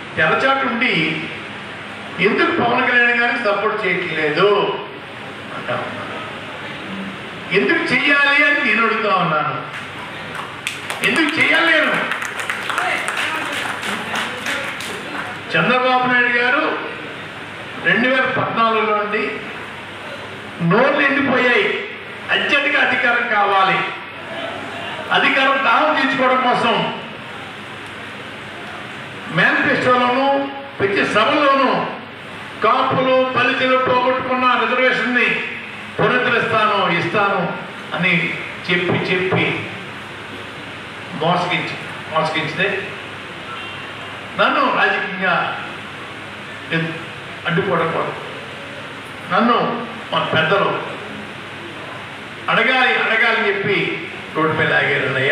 తెరచాటు ఉండి ఎందుకు పవన్ కళ్యాణ్ గారికి సపోర్ట్ చేయట్లేదు అంటా ఉన్నాను ఎందుకు చెయ్యాలి అని నేను అడుగుతా ఉన్నాను ఎందుకు చేయాలి నేను చంద్రబాబు నాయుడు గారు రెండు వేల పద్నాలుగులో నుండి నోర్లు ఎండిపోయాయి అత్యధిక అధికారం కావాలి అధికారం దాహం తీర్చుకోవడం కోసం మేనిఫెస్టోలోను ప్రతి సభలోనూ కాపులు దళితులు పోగొట్టుకున్న రిజర్వేషన్ని పునరుద్ధరిస్తాను ఇస్తాను అని చెప్పి చెప్పి మోసగించి మోసగించితే నన్ను రాజకీయంగా ఎద్- అడ్డుకోవడం కోసం నన్ను మన పెద్దలు అడగాలి అడగాలని చెప్పి రోడ్డు మీద ఆగారు అన్నయ్య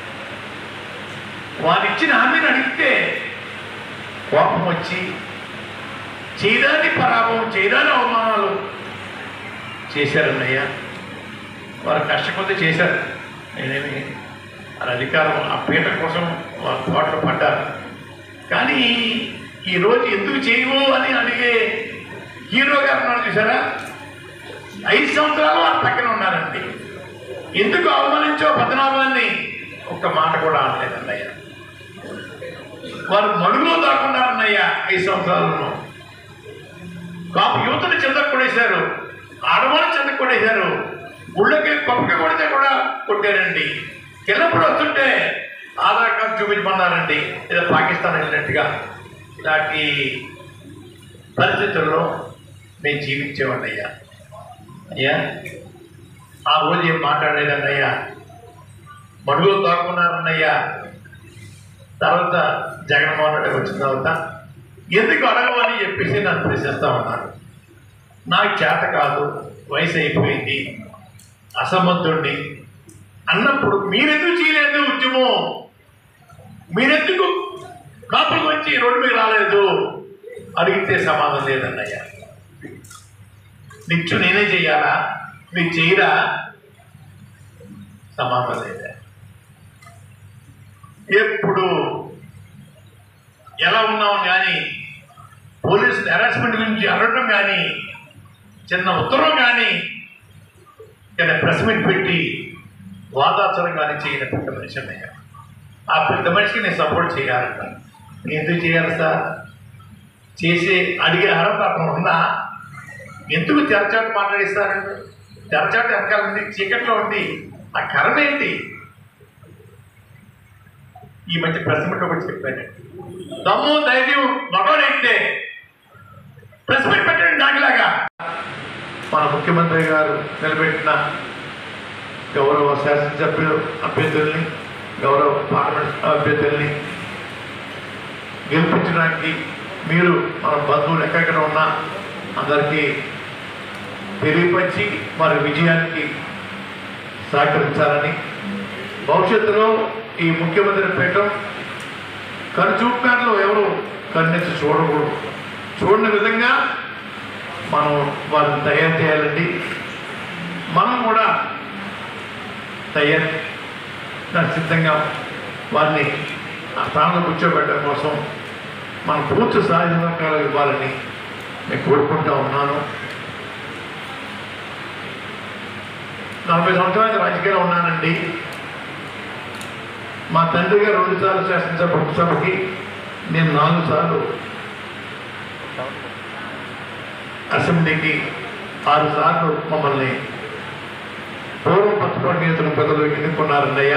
వారు ఇచ్చిన హామీని అడిగితే కోపం వచ్చి చేయరాని పరాభవం చేయరాని అవమానాలు చేశారన్నయ్య వారు కష్టపడి చేశారు నేనేమి వారి అధికారం ఆ పీట కోసం వారు పోట్లు పడ్డారు కానీ ఈరోజు ఎందుకు చేయవు అని అడిగే హీరో గారు ఉన్నారు చూసారా ఐదు సంవత్సరాలు వారి పక్కన ఉన్నారండి ఎందుకు అవమానించో పద్మనాభాన్ని ఒక్క మాట కూడా అనలేదు అన్నయ్య వారు మడుగులో దాక్కున్నారన్నయ్య ఐదు సంవత్సరాలను కాపు యువతను చెందకు కొడేశారు ఆడవాళ్ళు చెందకు కొడేశారు గుళ్ళకి కొప్పకి కొడితే కూడా కొట్టారండి కిల్లప్పుడు వస్తుంటే ఆధార్ కార్డు చూపించమన్నారండి ఏదో పాకిస్తాన్ వెళ్ళినట్టుగా ఇలాంటి పరిస్థితుల్లో మేము జీవించేవాడి అయ్యా అయ్యా ఆ రోజు ఏం మాట్లాడలేదన్నయ్యా మడుగులో దాక్కున్నారన్నయ్యా తర్వాత జగన్మోహన్ రెడ్డి వచ్చిన తర్వాత ఎందుకు అడగమని చెప్పేసి నన్ను ప్రశ్నిస్తా ఉన్నారు నాకు చేత కాదు వయసు అయిపోయింది అసమర్థుడిని అన్నప్పుడు మీరెందుకు చేయలేదు ఉద్యమం మీరెందుకు కాపులకు వచ్చి రోడ్డు మీద రాలేదు అడిగితే సమాధానం లేదన్నయ్య నిత్యం నేనే చెయ్యాలా మీరు చేయరా సమాధానం లేదా ఎప్పుడు ఎలా ఉన్నాం కానీ పోలీసు హెరాస్మెంట్ గురించి అడగడం కానీ చిన్న ఉత్తరం కానీ ఇక్కడ ప్రెస్ మీట్ పెట్టి వాదాచరం కానీ చేయని పెద్ద మనిషి అన్నయ్య ఆ పెద్ద మనిషికి నేను సపోర్ట్ చేయాలంట నేను ఎందుకు చేయాలి సార్ చేసి అడిగే అర్హత అతను ఉన్నా ఎందుకు తెరచాటు మాట్లాడిస్తారండి తెరచాటు వెనకాల ఉంది చీకట్లో ఉంది ఆ కర్మ ఏంటి ఈ మధ్య ప్రెస్ మీట్ ఒకటి చెప్పాను దమ్ము ధైర్యం మగవాడైతే ప్రెస్ మీట్ పెట్టండి నాకులాగా మన ముఖ్యమంత్రి గారు నిలబెట్టిన గౌరవ శాసనసభ్యులు అభ్యర్థుల్ని గౌరవ పార్లమెంట్ అభ్యర్థుల్ని గెలిపించడానికి మీరు మన బంధువులు ఎక్కడెక్కడ ఉన్నా అందరికీ తెలియపరిచి వారి విజయానికి సహకరించాలని భవిష్యత్తులో ఈ ముఖ్యమంత్రి పెట్టడం కనుచూపుకారులు ఎవరు కన్నెత్తి చూడకూడదు చూడని విధంగా మనం వారిని తయారు చేయాలండి మనం కూడా తయారు దానికి సిద్ధంగా వారిని ఆ స్థానంలో కూర్చోబెట్టడం కోసం మనం పూర్తి సహాయకాలు ఇవ్వాలని నేను కోరుకుంటా ఉన్నాను నలభై సంవత్సరాల రాజకీయాలు ఉన్నానండి మా తండ్రి గారు రెండు సార్లు శాసనసభ సభకి నేను నాలుగు సార్లు అసెంబ్లీకి ఆరు సార్లు మమ్మల్ని పూర్వ పచ్చపాటి నేతల పెద్దలు ఎన్నుకున్నారన్నయ్య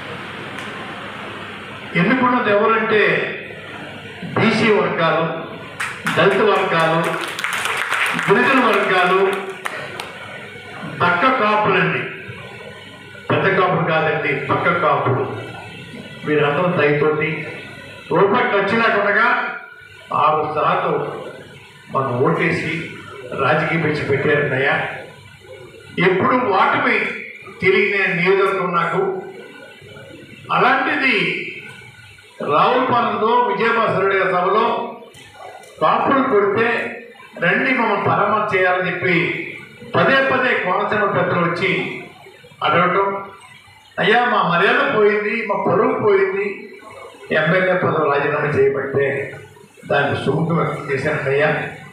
ఎన్నుకున్నది ఎవరంటే బీసీ వర్గాలు దళిత వర్గాలు గిరిజన వర్గాలు పక్క కాపులండి పెద్ద కాపులు కాదండి పక్క కాపులు వీరందరూ దయతోటి రూపాయి ఖర్చు లేకుండా ఆరు సార్లు మనం ఓటేసి రాజకీయ పిచ్చి పెట్టారన్నయ్య ఎప్పుడు వాటమి తెలియని నియోజకవర్గం నాకు అలాంటిది రావులపాలెంలో విజయభాస్కర్ రెడ్డి గారి సభలో కాపులు కొడితే రండి మమ్మల్ని పరామర్శ చేయాలని చెప్పి పదే పదే కోనసీమ పెద్దలు వచ్చి అడగటం అయ్యా మా మర్యాద పోయింది మా పరువు పోయింది ఎమ్మెల్యే పదవి రాజీనామా చేయబట్టే దాన్ని సుముఖం వ్యక్తం చేశానయ్యా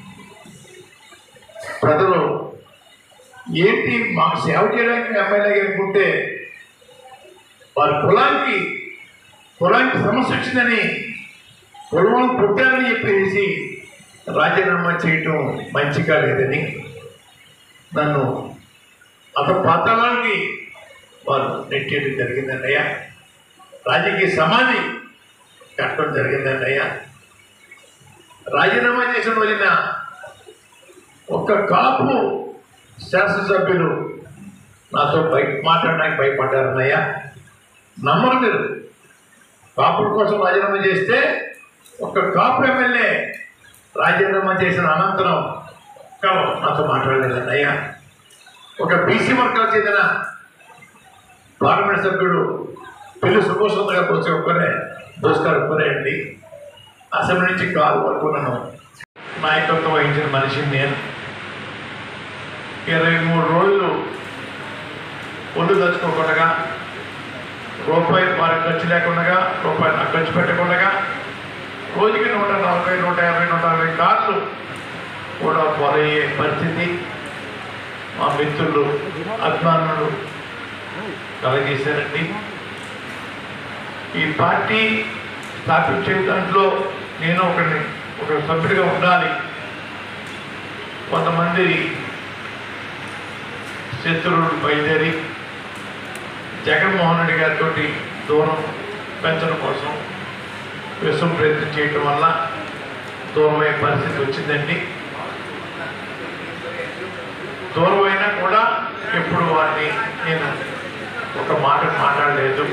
ప్రజలు ఏంటి మాకు సేవ చేయడానికి ఎమ్మెల్యే అనుకుంటే వారి కులానికి కులానికి సమస్య వచ్చిందని కులం పుట్టారని చెప్పేసి రాజీనామా చేయటం మంచిగా లేదని నన్ను అత పాతాళానికి వారు నెట్టేయడం జరిగిందండి రాజకీయ సమాధి కట్టడం జరిగిందండి రాజీనామా చేసిన రోజున ఒక్క కాపు శాసనసభ్యులు నాతో బయట మాట్లాడడానికి భయపడ్డారన్నయ్య నమ్మరు మీరు కాపుల కోసం రాజీనామా చేస్తే ఒక కాపు ఎమ్మెల్యే రాజీనామా చేసిన అనంతరం ఒక్క నాతో మాట్లాడలేదన్నయ్య ఒక బీసీ వర్గాలకు చెందిన పార్లమెంట్ సభ్యుడు పెళ్లి సుభోష్ గారు వచ్చి ఒక్కరే దోస్కారు ఒక్కరే అండి అసెంబ్లీ నుంచి కాలు పట్టుకున్నాను నాయకత్వం వహించిన మనిషిని నేను ఇరవై మూడు రోజులు ఒళ్ళు తెచ్చుకోకుండా రూపాయి వారికి ఖర్చు లేకుండా రూపాయి నాకు ఖర్చు పెట్టకుండా రోజుకి నూట నలభై నూట యాభై నూట అరవై కార్లు కూడా పొరయ్యే పరిస్థితి మా మిత్రులు అభిమానులు కలగేశారండి ఈ పార్టీ స్థాపించే దాంట్లో నేను ఒకరిని ఒక సభ్యుడిగా ఉండాలి కొంతమంది శత్రువులు బయలుదేరి జగన్మోహన్ రెడ్డి గారితో దూరం పెంచడం కోసం విశ్వం ప్రయత్నం చేయటం వల్ల దూరమయ్యే పరిస్థితి వచ్చిందండి దూరం అయినా కూడా ఎప్పుడు వారిని నేను ఒక మాట మాట్లాడలేదు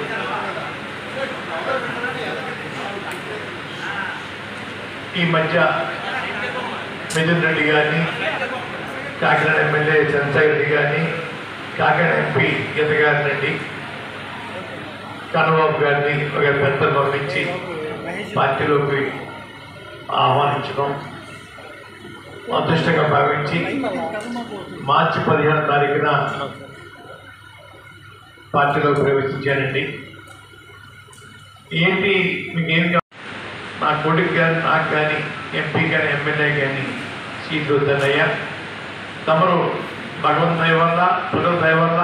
ఈ మధ్య మిథున్ రెడ్డి గారిని కాకినాడ ఎమ్మెల్యే చంద్రశేఖర్ రెడ్డి గారిని కాకినాడ ఎంపీ గీత గారిని రెడ్డి కన్నబాబు గారిని ఒక పెద్దలు పంపించి పార్టీలోకి ఆహ్వానించడం అదృష్టంగా భావించి మార్చి పదిహేను తారీఖున పార్టీలో ప్రవేశించానండి ఏంటి మీకేం కావాలి? నా కొడుకు కానీ నాకు కానీ ఎంపీ కానీ ఎమ్మెల్యే కానీ సీట్లు వద్దన్నయ్యా తమరు భగవంత్ దయ వల్ల ప్రజల దయ వల్ల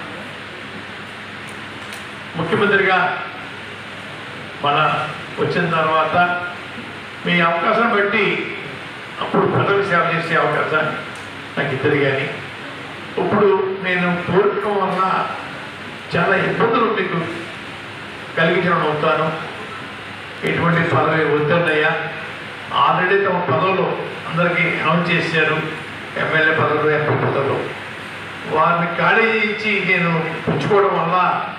ముఖ్యమంత్రిగా మన వచ్చిన తర్వాత మీ అవకాశం బట్టి అప్పుడు ప్రజలకు సేవ చేసే అవకాశాన్ని నాకు ఇద్దరు కానీ ఇప్పుడు నేను కోరుకోవడం వల్ల చాలా ఇబ్బందులు మీకు కలిగించడం అవుతాను ఎటువంటి పదవి వద్దన్నయ్యా ఆల్రెడీ తమ పదవులు అందరికీ అనౌన్స్ చేశారు ఎమ్మెల్యే పదవులు ఎంపీ పదవులు వారిని ఖాళీ చేయించి నేను పుచ్చుకోవడం వల్ల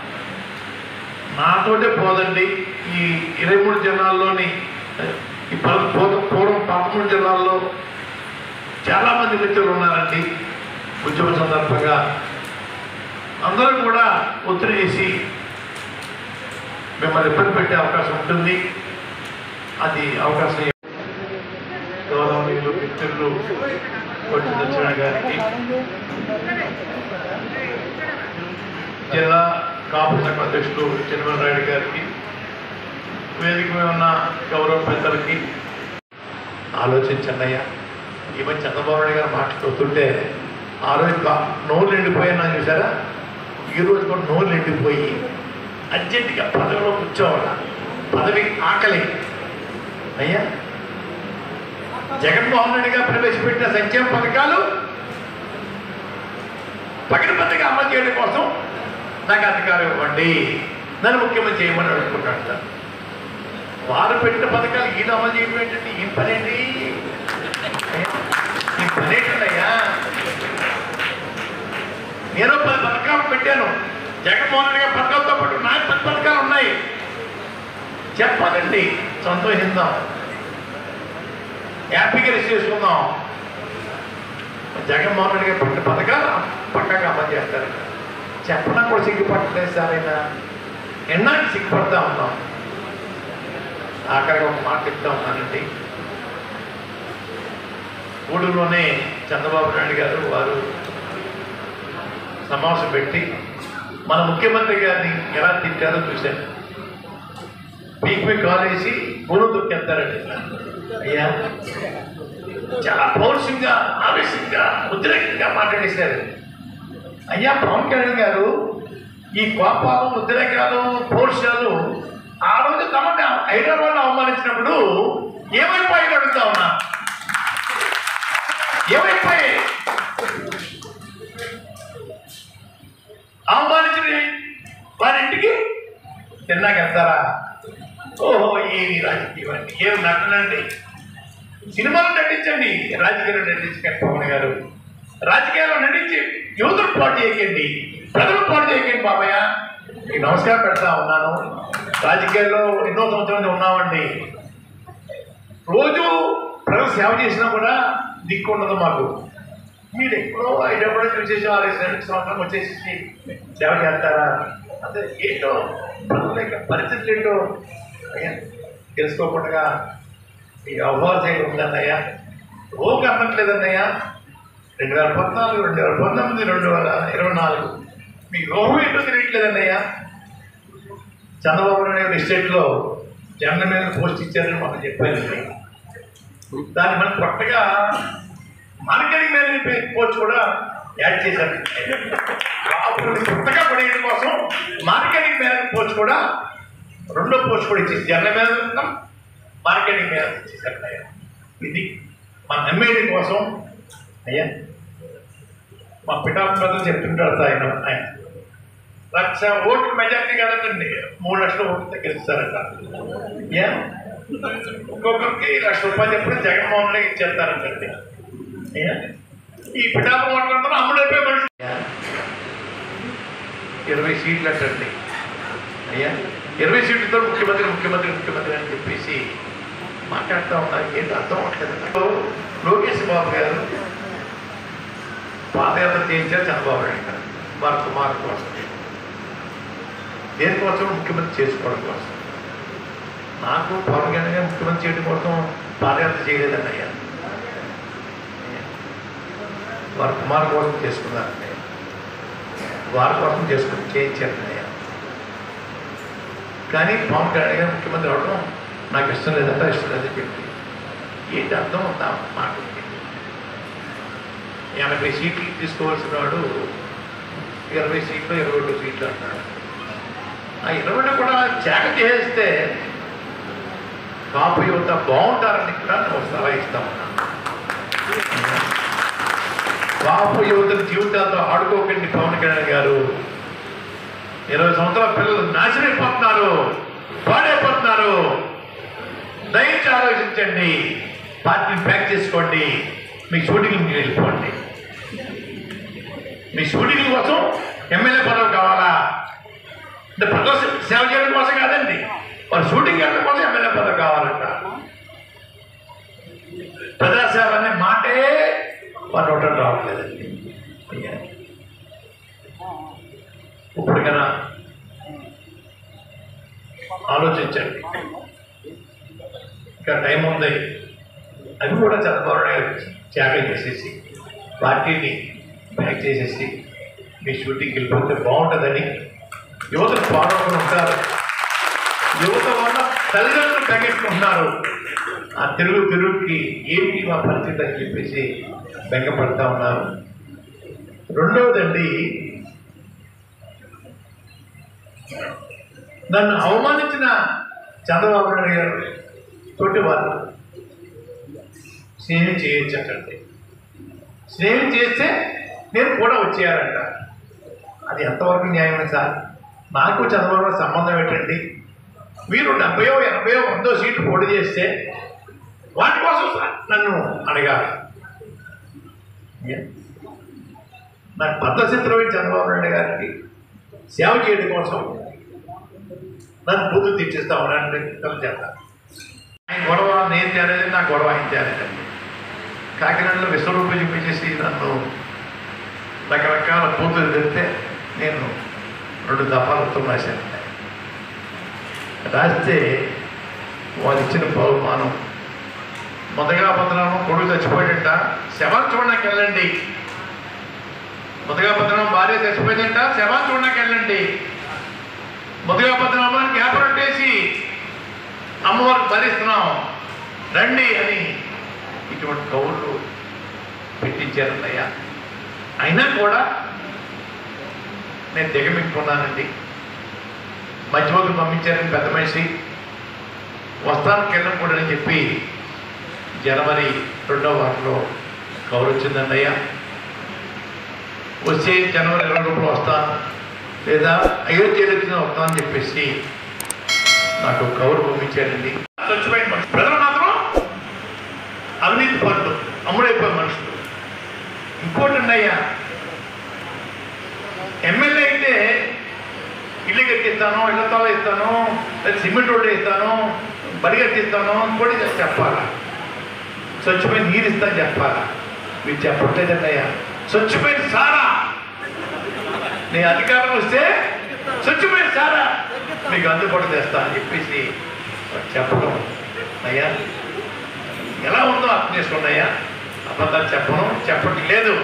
నాతోటే పోదండి ఈ ఇరవై మూడు జిల్లాల్లోని ఈ పద- పూర్వ పూర్వం పదమూడు జిల్లాల్లో చాలామంది మిత్రులు ఉన్నారండి ఉద్యమ సందర్భంగా అందరూ కూడా ఒత్తిడి చేసి మిమ్మల్ని ఇబ్బంది పెట్టే అవకాశం ఉంటుంది అది అవకాశం గౌరవనీయులు మిత్రులు కొట్టి దక్షిణ గారికి జిల్లా కాపు సంఘ అధ్యక్షులు చిన్నమల రాయుడు గారికి వేదిక మీద ఉన్న గౌరవ పెద్దలకి ఆలోచించండి అయ్యా ఈ మధ్య చంద్రబాబు నాయుడు గారు మాట్లాడుతుంటే ఆ రోజు కా- నోరు ఎండిపోయినా చూసారా ఈ రోజు కూడా నోరు ఎండిపోయి అర్జెంటుగా పదవిలో కూర్చోవాల పదవి ఆకలి అయ్యా జగన్మోహన్ రెడ్డి గారు ప్రవేశపెట్టిన సంక్షేమ పథకాలు పకడ్బందీగా అమలు చేయడం కోసం నాకు అధికారం ఇవ్వండి నన్ను ముఖ్యమంత్రి చేయమని అడుగుకుంటాడు సార్ వారు పెట్టిన పథకాలు ఈయన అమలు చేయడం ఏంటంటే ఈ పనేంటి ఈ పనేంటయ్యా నేను పది పథకాలు పెట్టాను జగన్మోహన్ రెడ్డి గారి పథకాలతో పాటు నా పది పథకాలు ఉన్నాయి చెప్పాలండి సంతోషిద్దాం హ్యాపీగా రిసీవ్ చేసుకుందాం జగన్మోహన్ రెడ్డి గారు పెట్టిన పథకాలు పక్కగా అమలు చేస్తారు చెప్పడం కూడా సిగ్గుపట్టలేదు సార్ ఆయన ఎన్నాళ్ళు సిగ్గుపడతా ఉన్నాం ఆఖరిగా ఒక మాట చెప్తా ఉన్నానండి గూడూరులోనే చంద్రబాబు నాయుడు గారు వారు సమావేశం పెట్టి మన ముఖ్యమంత్రి గారిని ఎలా తిట్టారో చూశాను పీక్ మీ కాల్ వేసి పూలు తొక్కేస్తారండి అయ్యా చాలా పౌరుషంగా ఆవేశంగా ఉద్రేకంగా మాట్లాడేశారు అయ్యా పవన్ కళ్యాణ్ గారు ఈ కోపాలు ఉద్రేకాలు పౌరుషాలు ఆ రోజు తమని హైదరాబాద్ అవమానించినప్పుడు ఏమైపోయాయి అడుగుతా ఉన్నా ఏమైపోయాయి అవమానించిన వారింటికి తిన్నాక వెళ్తారా ఓహో ఏ రాజకీయం అండి ఏం నటనండి సినిమాలు నటించండి రాజకీయాల్లో నటించకండి పవన్ గారు రాజకీయాల్లో నటించి యువతలు పాటు చేయకండి ప్రజలు పాటు చేయకండి బాబయ్య మీకు నమస్కారం పెడతా ఉన్నాను రాజకీయాల్లో ఎన్నో సంవత్సరాలు ఉన్నామండి రోజు ప్రజలు సేవ చేసినా కూడా దిక్కు ఉండదు మాకు మీరు ఎప్పుడో ఐదప్పుడు చూసేసి ఆరు రెండు సంవత్సరం వచ్చేసి సేవ చేస్తారా అదే ఏంటో ప్రజల యొక్క పరిస్థితులు ఏంటో అయ్యా తెలుసుకోకుండా ఈ అవకాశం ఉందన్నయ్యా ఓకే అన్నట్లేదన్నయ్యా రెండు వేల పద్నాలుగు రెండు వేల పంతొమ్మిది రెండు వేల ఇరవై నాలుగు మీ యోగం ఏంటో తెలియట్లేదన్నయ్యా చంద్రబాబు నాయుడు ఎస్టేట్లో జగన్ మీద పోస్ట్ ఇచ్చారని మనం చెప్పారు దాన్ని మనం కొత్తగా మార్కెటింగ్ మేనేజ్మెంట్ పోస్ట్ కూడా యాడ్ చేశారు అప్పుడు కొత్తగా పడేయడం కోసం మార్కెటింగ్ మేనేజ్మెంట్ పోస్ట్ కూడా రెండో పోస్ట్ కూడా ఇచ్చేసి జనరల్ మేనేజ్మెంట్ మార్కెటింగ్ మేనేజ్మెంట్ ఇచ్చేసారు అయ్యా ఇది మన నమ్మేయడం కోసం అయ్యా మా పిఠాపు పెద్దలు చెప్తుంటారు సార్ ఆయన ఆయన లక్ష ఓట్లు మెజార్టీ కదండి మూడు లక్షల ఓట్లు గెలుస్తారట ఏ ఒక్కొక్కరికి లక్ష రూపాయలు ఎప్పుడు జగన్మోహన్ రెడ్డి ఇచ్చేస్తారంటండి ఏ? ఈ పిఠాపు ఓట్లందరూ అమ్ముడైపోయి మనుషులు ఇరవై సీట్లు అంటండి అయ్యా ఇరవై సీట్లతో ముఖ్యమంత్రి ముఖ్యమంత్రి ముఖ్యమంత్రి అని చెప్పేసి మాట్లాడుతూ ఉన్నారు ఏంటి అర్థం అవట్లేదు లోకేష్ బాబు గారు పాదయాత్ర చేయించారు చంద్రబాబు నాయుడు గారు వారి కుమారు కోసం దేనికోసం ముఖ్యమంత్రి చేసుకోవడం కోసం నాకు పవన్ కళ్యాణ్ గారు ముఖ్యమంత్రి చేయడం కోసం పాదయాత్ర చేయలేదండి అయ్యా వారి కుమారు కోసం చేసుకున్నారండి వారి కోసం చేసుకుని చేయించారండి అయ్యా కానీ పవన్ కళ్యాణ్ గారు ముఖ్యమంత్రి అవడం నాకు ఇష్టం లేదంటే ఇష్టం లేదని చెప్పి ఏంటి అర్థం ఉందా మాట ఎనభై సీట్లు తీసుకోవాల్సిన వాడు ఇరవై సీట్లు ఇరవై రెండు సీట్లు అంటాడు ఆ ఇరవై కూడా చేక చేస్తే కాపు యువత బాగుంటారని కూడా నేను ఒక సలహా ఇస్తా ఉన్నాను కాపు యువత జీవితాలతో ఆడుకోకండి పవన్ కళ్యాణ్ గారు ఇరవై సంవత్సరాల పిల్లలు నాశనం అయిపోతున్నారు పాడైపోతున్నారు దయచేసి ఆలోచించండి పార్టీని ప్యాక్ చేసుకోండి మీ షూటింగ్కి వెళ్ళిపోండి మీ షూటింగ్ కోసం ఎమ్మెల్యే పదవి కావాలా అంటే ప్రజల సేవ చేయడం కోసం కాదండి వారు షూటింగ్ వెళ్ళడం కోసం ఎమ్మెల్యే పదవి కావాలంట ప్రజాసేవ అనే మాటే వారు నోట రావట్లేదండి అయ్యా. ఇప్పటికైనా ఆలోచించండి ఇంకా టైం ఉంది అది కూడా చంద్రబాబు నాయుడు త్యాగం చేసేసి పార్టీని బ్యాక్ చేసేసి మీ షూటింగ్కి వెళ్ళిపోతే బాగుంటుందని యువతను పాడవకుండా ఉంటారు యువత వల్ల తల్లిదండ్రులు తగ్గించుకుంటున్నారు ఆ తిరుగు తిరుగుకి ఏంటి మా పరిస్థితి అని చెప్పేసి బెంగపడతా ఉన్నారు రెండవదండి నన్ను అవమానించిన చంద్రబాబు నాయుడు గారు తోటి వారు స్నేహం చేయొచ్చటండి స్నేహం చేస్తే నేను కూడా వచ్చేయాలంట అది ఎంతవరకు న్యాయమే సార్ నాకు చంద్రబాబు నాయుడు సంబంధం ఏంటండి మీరు డెబ్బయో ఎనభయో వందో సీట్లు పోటీ చేస్తే వాటి కోసం సార్ నన్ను అడగాలి ఏ? నాకు భద్రచిత్రమైన చంద్రబాబు నాయుడు గారికి సేవ చేయడం కోసం నన్ను బుద్ధులు తెచ్చిస్తా ఉన్నాను చేత ఆయన గొడవ నేను తేలేదు నా గొడవ ఆయన తేలేదండి కాకినాడలో విశ్వరూపం చూపించేసి నన్ను రకరకాల పూతులు తెస్తే నేను రెండు దఫాలు ఉత్తరం రాశాను రాస్తే వాళ్ళు ఇచ్చిన బహుమానం మొదగా పత్రం కొడుకు చచ్చిపోయాడంట శవాన్ని చూడడానికి వెళ్ళండి మొదగా పత్రం భార్య చచ్చిపోయిందంట శవాన్ని చూడడానికి వెళ్ళండి మొదగా పత్రానికి వ్యాపారం చేసి అమ్మవారికి బలిస్తున్నాం రండి అని ఇటువంటి కౌళ్ళు పెట్టించారన్నయ్య అయినా కూడా నేను దిగమిక్కున్నానండి మధ్యవర్తి పంపించారని పెద్ద మనిషి వస్తాను కింద కూడా అని చెప్పి జనవరి రెండో వారంలో కవర్ వచ్చిందండి వచ్చే జనవరి ఇరవై రూపాయలు వస్తాను లేదా అయోధ్యలో వచ్చిన వస్తానని చెప్పేసి నాకు కవర్ పంపించారండి స్వచ్ఛమైన మనుషులు ప్రజలు మాత్రం అవినీతి పనులు అమ్ముడైపోయే మనుషులు ఇంకోటి ఉన్నాయా ఎమ్మెల్యే అయితే ఇల్లు కట్టిస్తాను ఇళ్ళ తల ఇస్తాను లేదా సిమెంట్ రోడ్డు ఇస్తాను బడి కట్టిస్తాను ఇంకోటి చేసి చెప్పాలా స్వచ్ఛమైన నీరు ఇస్తాను చెప్పాలా మీరు చెప్పట్లేదన్నయ్యా స్వచ్ఛమైన సారా నేను అధికారం వస్తే స్వచ్ఛమైన సారా మీకు అందుబాటు చేస్తా అని చెప్పేసి చెప్పడం అయ్యా ఎలా ఉందో అర్థం చేసుకున్నాయా అబద్ధాలు చెప్పను చెప్పటం లేదు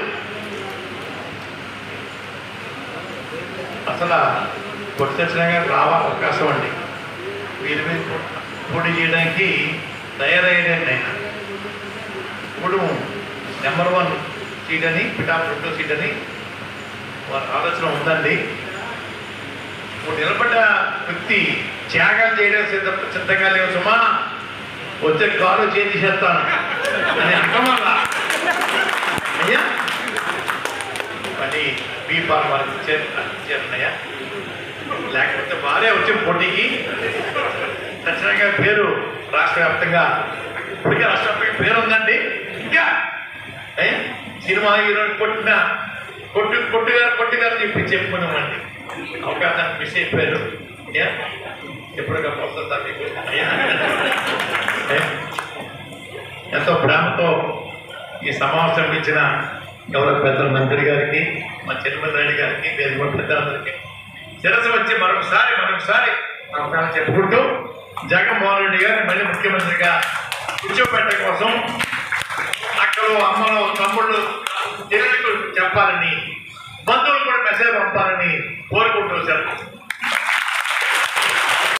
అసలు పొట్టి సత్యనారాయణ గారు రావా అవకాశం అండి వీరి మీద పో- పోటీ చేయడానికి తయారయ్యాడండి ఆయన ఇప్పుడు నెంబర్ వన్ సీట్ అని పిటాప్ రెండో సీట్ అని వారి ఆలోచన ఉందండి ఇప్పుడు నిలబడ్డ వ్యక్తి త్యాగాలు చేయడం సిద్ధ సిద్ధంగా లేవు సుమా వచ్చే కారు చేంజ్ చేస్తాను అని అనడం వల్ల అయ్యా పని మీ పాలు వారికి ఇచ్చారు ఇచ్చారన్నయ్యా లేకపోతే వారే వచ్చే పోటీకి ఖచ్చితంగా పేరు రాష్ట్ర వ్యాప్తంగా ఇప్పటికే రాష్ట్ర వ్యాప్తంగా పేరు ఉందండి ఇంకా ఏ? సినిమా హీరో కొట్టిన కొట్టు కొట్టుగారు కొట్టుగారు చెప్పి చెప్పుకున్నామండి అవకాశాన్ని మిస్ అయిపోయారు ఏ? ఎప్పటికప్పుడు వస్తుందా మీకు అయ్యా? ఏ? ఎంతో ప్రేమతో ఈ సమావేశం ఇచ్చిన గౌరవ పెద్దల మంత్రి గారికి మా చిరుమల రెడ్డి గారికి వేదిక పెద్దలందరికీ శిరస్సు వచ్చి మరొకసారి మరొకసారి నమస్కారం చెప్పుకుంటూ జగన్మోహన్ రెడ్డి గారిని మళ్ళీ ముఖ్యమంత్రిగా కూర్చోపెట్టడం కోసం అక్కలు అమ్మలు తమ్ముళ్ళు చెల్లెలకు చెప్పాలని బంధువులు కూడా మెసేజ్ పంపాలని కోరుకుంటూ సెలవు